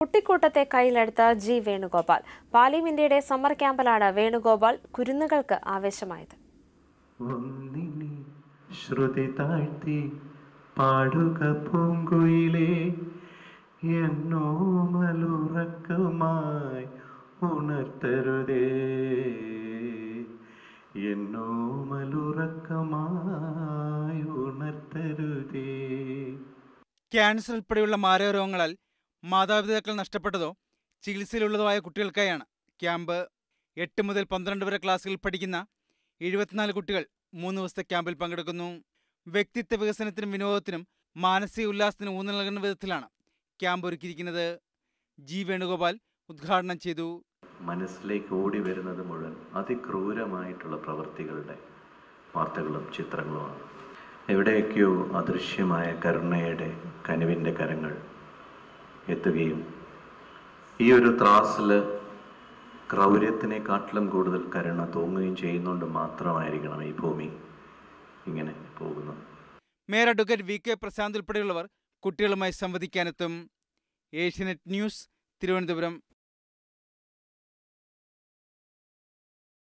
കുട്ടിക്കൂട്ടത്തെ കയ്യിലെടുത്ത ജി വേണുഗോപാൽ പാലിമിന്ത്യയുടെ സമ്മർ ക്യാമ്പിലാണ് വേണുഗോപാൽ കുരുന്നുകൾക്ക് ആവേശമായത് ഒന്നിനി ശ്രുതി താഴ്ത്തി പാടുക പൂങ്കുയിലേ എന്നോ മലുറക്കമായി ഉണർത്തരുതേ എന്നോ മലുറക്കമായി ഉണർത്തരുതേ ക്യാൻസർ ഉൾപ്പെടെയുള്ള മാരകരോഗങ്ങളാൽ മാതാപിതാക്കൾ നഷ്ടപ്പെട്ടതോ ചികിത്സയിലുള്ളതോ ആയ കുട്ടികൾക്കായാണ് ക്യാമ്പ് എട്ട് മുതൽ പന്ത്രണ്ട് വരെ ക്ലാസ്സുകളിൽ പഠിക്കുന്ന എഴുപത്തിനാല് കുട്ടികൾ മൂന്ന് ദിവസത്തെ ക്യാമ്പിൽ പങ്കെടുക്കുന്നു വ്യക്തിത്വ വികസനത്തിനും വിനോദത്തിനും മാനസിക ഉല്ലാസത്തിനും ഊന്നൽ നൽകുന്ന വിധത്തിലാണ് ക്യാമ്പ് ഒരുക്കിയിരിക്കുന്നത് ജി വേണുഗോപാൽ ഉദ്ഘാടനം ചെയ്തു മനസ്സിലേക്ക് ഓടി വരുന്നത് മുഴുവൻ അതിക്രൂരമായിട്ടുള്ള പ്രവൃത്തികളുടെ വാർത്തകളും ചിത്രങ്ങളുമാണ് എവിടെയൊക്കെയോ അദൃശ്യമായ കരുണയുടെ കനിവിൻ്റെ കരങ്ങൾ എത്തുകയും ഈ ഒരു ത്രാസിൽ ക്രൗര്യത്തിനെക്കാട്ടിലും കൂടുതൽ കരുണ തൂങ്ങുകയും ചെയ്യുന്നതുകൊണ്ട് മാത്രമായിരിക്കണം ഈ ഭൂമി ഇങ്ങനെ പോകുന്നത് mayor advocate V K Prasanth ഉൾപ്പെടെയുള്ളവർ കുട്ടികളുമായി സംവദിക്കാനെത്തും ഏഷ്യനെറ്റ് ന്യൂസ് തിരുവനന്തപുരം